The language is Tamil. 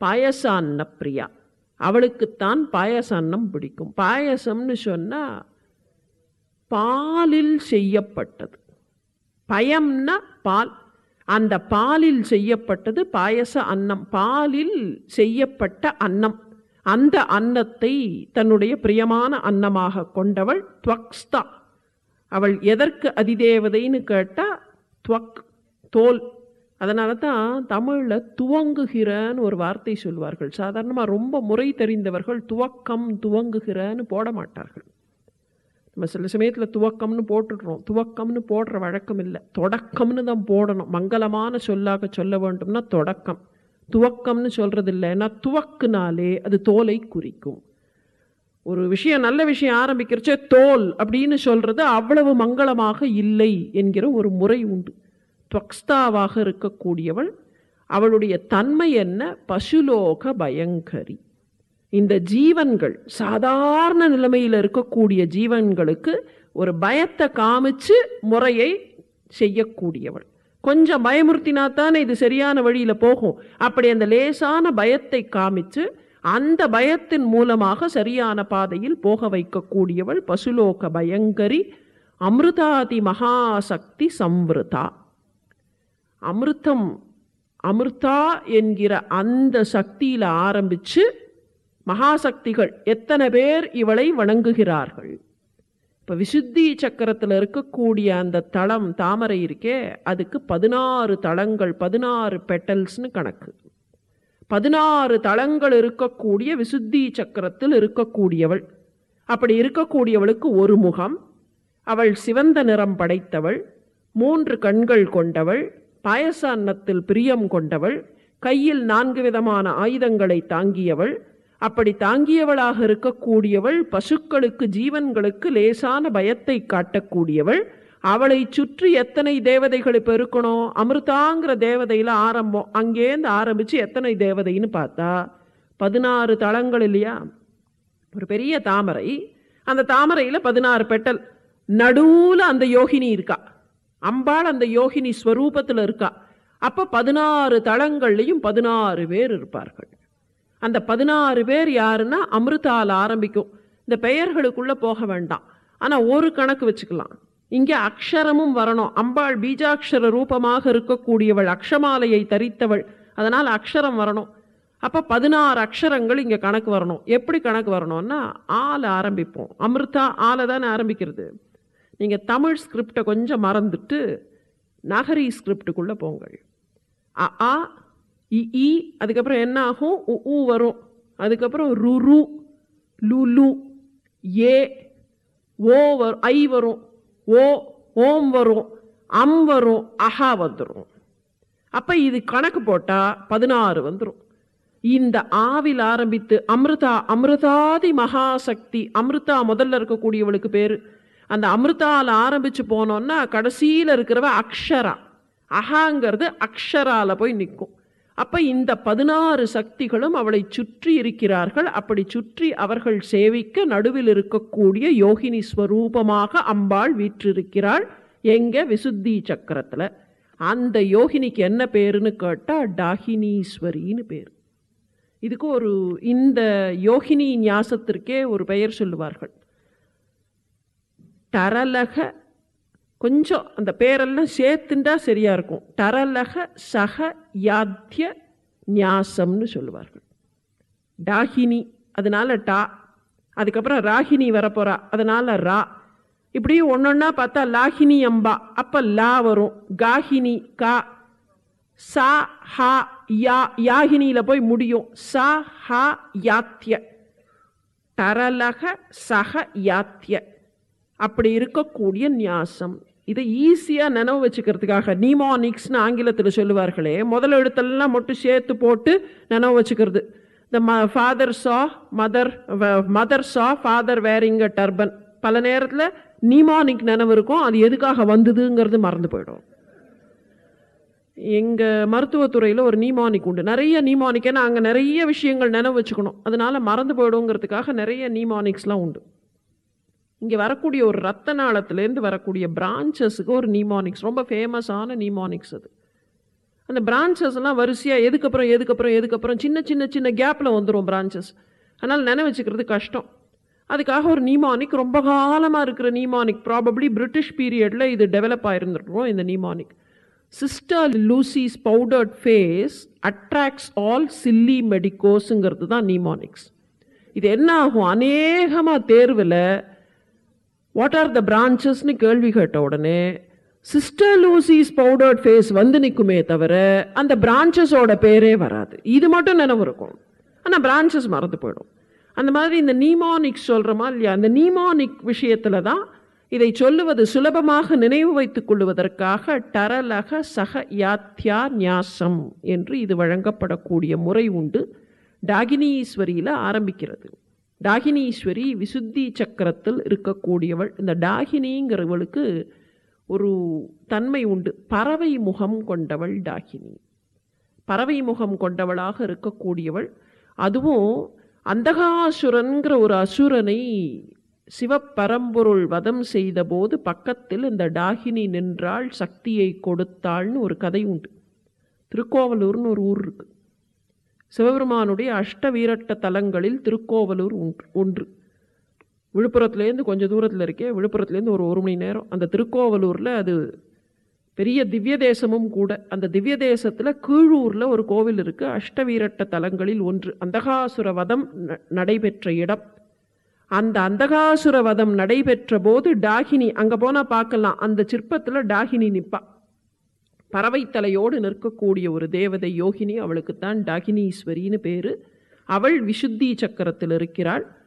பாயச அன்னப்பிரியா அவளுக்குத்தான் பாயச அன்னம் பிடிக்கும் பாயசம்னு சொன்னால் பாலில் செய்யப்பட்டது பயம்னா பால் அந்த பாலில் செய்யப்பட்டது பாயச அன்னம் பாலில் செய்யப்பட்ட அன்னம் அந்த அன்னத்தை தன்னுடைய பிரியமான அன்னமாக கொண்டவள் துவக்ஸ்தா அவள் எதற்கு அதிதேவதைன்னு கேட்டால் துவக் தோல் அதனால தான் தமிழில் துவங்குகிறன்னு ஒரு வார்த்தை சொல்வார்கள் சாதாரணமாக ரொம்ப முறை தெரிந்தவர்கள் துவக்கம் துவங்குகிறன்னு போட மாட்டார்கள் நம்ம சில சமயத்தில் துவக்கம்னு போட்டுடுறோம் துவக்கம்னு போடுற வழக்கம் இல்லை தொடக்கம்னு தான் போடணும் மங்களமான சொல்லாக சொல்ல வேண்டும்னா தொடக்கம் துவக்கம்னு சொல்கிறது இல்லைன்னா துவக்குனாலே அது தோலை குறிக்கும் ஒரு விஷயம் நல்ல விஷயம் ஆரம்பிக்கிறச்சே தோல் அப்படின்னு சொல்கிறது அவ்வளவு மங்களமாக இல்லை என்கிற ஒரு முறை உண்டு துவக்ஸ்தாவாக இருக்கக்கூடியவள் அவளுடைய தன்மை என்ன பசுலோக பயங்கரி இந்த ஜீவன்கள் சாதாரண நிலைமையில் இருக்கக்கூடிய ஜீவன்களுக்கு ஒரு பயத்தை காமிச்சு முறையை செய்யக்கூடியவள் கொஞ்சம் பயமுறுத்தினா தானே இது சரியான வழியில் போகும் அப்படி அந்த லேசான பயத்தை காமிச்சு அந்த பயத்தின் மூலமாக சரியான பாதையில் போக வைக்கக்கூடியவள் பசுலோக பயங்கரி அமிர்தாதி மகாசக்தி சம்ருதா அமிர்தம் அமிர்தா என்கிற அந்த சக்தியில் ஆரம்பித்து மகாசக்திகள் எத்தனை பேர் இவளை வணங்குகிறார்கள் இப்போ விசுத்தி சக்கரத்தில் இருக்கக்கூடிய அந்த தளம் தாமரை இருக்கே அதுக்கு பதினாறு தளங்கள் பதினாறு பெட்டல்ஸ்னு கணக்கு பதினாறு தளங்கள் இருக்கக்கூடிய விசுத்தி சக்கரத்தில் இருக்கக்கூடியவள் அப்படி இருக்கக்கூடியவளுக்கு ஒரு முகம் அவள் சிவந்த நிறம் படைத்தவள் மூன்று கண்கள் கொண்டவள் பாயச அன்னத்தில் பிரியம் கொண்டவள் கையில் நான்கு விதமான ஆயுதங்களை தாங்கியவள் அப்படி தாங்கியவளாக இருக்கக்கூடியவள் பசுக்களுக்கு ஜீவன்களுக்கு லேசான பயத்தை காட்டக்கூடியவள் அவளை சுற்றி எத்தனை தேவதைகள் இப்போ இருக்கணும் அமிர்தாங்கிற தேவதையில் ஆரம்பம் அங்கேருந்து ஆரம்பித்து எத்தனை தேவதைன்னு பார்த்தா பதினாறு தளங்கள் இல்லையா ஒரு பெரிய தாமரை அந்த தாமரையில் பதினாறு பெட்டல் நடுவில் அந்த யோகினி இருக்கா அம்பாள் அந்த யோகினி ஸ்வரூபத்தில் இருக்கா அப்போ பதினாறு தளங்கள்லையும் பதினாறு பேர் இருப்பார்கள் அந்த பதினாறு பேர் யாருன்னா அமிர்தால் ஆரம்பிக்கும் இந்த பெயர்களுக்குள்ளே போக வேண்டாம் ஆனால் ஒரு கணக்கு வச்சுக்கலாம் இங்கே அக்ஷரமும் வரணும் அம்பாள் பீஜாட்சர ரூபமாக இருக்கக்கூடியவள் அக்ஷமாலையை தரித்தவள் அதனால் அக்ஷரம் வரணும் அப்போ பதினாறு அக்ஷரங்கள் இங்கே கணக்கு வரணும் எப்படி கணக்கு வரணும்னா ஆல ஆரம்பிப்போம் அமிர்தா ஆல தானே ஆரம்பிக்கிறது நீங்கள் தமிழ் ஸ்கிரிப்டை கொஞ்சம் மறந்துட்டு நகரி ஸ்கிரிப்டுக்குள்ளே போங்கள் அ ஆ இ ஈ அதுக்கப்புறம் என்ன ஆகும் உ ஊ வரும் அதுக்கப்புறம் ரு ரு லு லு ஏ ஓ வரும் ஐ வரும் ஓ ஓம் வரும் அம் வரும் அஹா வந்துடும் அப்போ இது கணக்கு போட்டால் பதினாறு வந்துடும் இந்த ஆவில் ஆரம்பித்து அமிர்தா அமிர்தாதி மகாசக்தி அமிர்தா முதல்ல இருக்கக்கூடியவளுக்கு பேர் அந்த அமிர்தாவில் ஆரம்பித்து போனோன்னா கடைசியில் இருக்கிறவ அக்ஷரா அகாங்கிறது அக்ஷரால போய் நிற்கும் அப்போ இந்த பதினாறு சக்திகளும் அவளை சுற்றி இருக்கிறார்கள் அப்படி சுற்றி அவர்கள் சேவிக்க நடுவில் இருக்கக்கூடிய யோகினி ஸ்வரூபமாக அம்பாள் வீற்றிருக்கிறாள் எங்க விசுத்தி சக்கரத்தில் அந்த யோகினிக்கு என்ன பேருன்னு கேட்டால் டாகினீஸ்வரின்னு பேர் இதுக்கு ஒரு இந்த யோகினி ஞாசத்திற்கே ஒரு பெயர் சொல்லுவார்கள் டரலக கொஞ்சம் அந்த பேரெல்லாம் சேர்த்துண்டா சரியா இருக்கும் டரலக சக யாத்திய ஞாசம்னு சொல்லுவார்கள் டாகினி அதனால டா அதுக்கப்புறம் ராகினி வரப்போறா அதனால ரா இப்படி ஒன்னொன்னா பார்த்தா லாகினி அம்பா அப்ப லா வரும் காகினி கா சா ஹா யா யாகினியில போய் முடியும் சா ஹா யாத்திய தரலக சக யாத்திய அப்படி இருக்கக்கூடிய நியாசம் இதை ஈஸியாக நினைவு வச்சுக்கிறதுக்காக நீமானிக்ஸ்னு ஆங்கிலத்தில் சொல்லுவார்களே முதல் எழுத்தெல்லாம் மட்டும் சேர்த்து போட்டு நினைவு வச்சுக்கிறது இந்த ம father saw mother mother saw father wearing a turban பல நேரத்தில் நீமானிக் நினைவு இருக்கும் அது எதுக்காக வந்ததுங்கிறது மறந்து போயிடும் எங்கள் மருத்துவத்துறையில் ஒரு நீமானிக் உண்டு நிறைய நீமானிக் ஏன்னா அங்கே நிறைய விஷயங்கள் நினைவு வச்சுக்கணும் அதனால மறந்து போயிடுங்கிறதுக்காக நிறைய நீமானிக்ஸ்லாம் உண்டு இங்கே வரக்கூடிய ஒரு ரத்த நாளத்துலேருந்து வரக்கூடிய பிரான்ச்சஸுக்கு ஒரு நீமானிக்ஸ் ரொம்ப ஃபேமஸான நீமானிக்ஸ் அது அந்த பிரான்ச்சஸ் எல்லாம் வரிசையாக எதுக்கப்புறம் எதுக்கப்புறம் எதுக்கப்புறம் சின்ன சின்ன சின்ன கேப்பில் வந்துடும் பிரான்ச்சஸ் அதனால் நினைவச்சுக்கிறது கஷ்டம் அதுக்காக ஒரு நீமானிக் ரொம்ப காலமாக இருக்கிற நீமானிக் ப்ராபப்ளி பிரிட்டிஷ் பீரியடில் இது டெவலப் ஆயிருந்துருக்கும் இந்த mnemonic sister Lucy's powdered face attracts all silly மெடிக்கோஸுங்கிறது தான் நீமானிக்ஸ் இது என்ன ஆகும் அநேகமாக தேர்வில் வாட் ஆர் த பிரான்ச்சஸ்னு கேள்வி கேட்ட உடனே சிஸ்டர் லூசிஸ் பவுடர்ட் ஃபேஸ் வந்து நிற்குமே தவிர அந்த பிரான்ச்சஸோட பேரே வராது இது மட்டும் நினைவு இருக்கும் ஆனால் பிரான்ச்சஸ் மறந்து போயிடும் அந்த மாதிரி இந்த நீமானிக் சொல்கிறோமா இல்லையா அந்த நீமானிக் விஷயத்தில் தான் இதை சொல்லுவது சுலபமாக நினைவு வைத்துக் கொள்வதற்காக டரலக சக யாத்யா நியாசம் என்று இது வழங்கப்படக்கூடிய முறை உண்டு டாகினீஸ்வரியில் ஆரம்பிக்கிறது டாகினீஸ்வரி விசுத்தி சக்கரத்தில் இருக்கக்கூடியவள் இந்த டாகினிங்கிறவளுக்கு ஒரு தன்மை உண்டு பறவை முகம் கொண்டவள் டாகினி பறவை முகம் கொண்டவளாக இருக்கக்கூடியவள் அதுவும் அந்தகாசுரன்கிற ஒரு அசுரனை சிவப்பரம்பொருள் வதம் செய்தபோது பக்கத்தில் இந்த டாகினி நின்றாள் சக்தியை கொடுத்தாள்னு ஒரு கதை உண்டு திருக்கோவலூர்னு ஒரு ஊர் இருக்கு சிவபெருமானுடைய அஷ்ட வீரட்ட தலங்களில் திருக்கோவலூர் ஒன்று ஒன்று விழுப்புரத்துலேருந்து கொஞ்சம் தூரத்தில் இருக்கே விழுப்புரத்துலேருந்து ஒரு ஒரு மணி நேரம் அந்த திருக்கோவலூரில் அது பெரிய திவ்ய தேசமும் கூட அந்த திவ்ய தேசத்தில் கீழூரில் ஒரு கோவில் இருக்குது அஷ்டவீரட்ட தலங்களில் ஒன்று அந்தகாசுர வதம் ந- நடைபெற்ற இடம் அந்த அந்தகாசுர வதம் நடைபெற்ற போது டாகினி அங்கே போனால் பார்க்கலாம் அந்த சிற்பத்தில் டாகினி நிற்பா பறவை தலையோடு நிற்கக்கூடிய ஒரு தேவதை யோகினி அவளுக்குத்தான் டாகினீஸ்வரின்னு பேர் அவள் விசுத்தி சக்கரத்தில் இருக்கிறாள்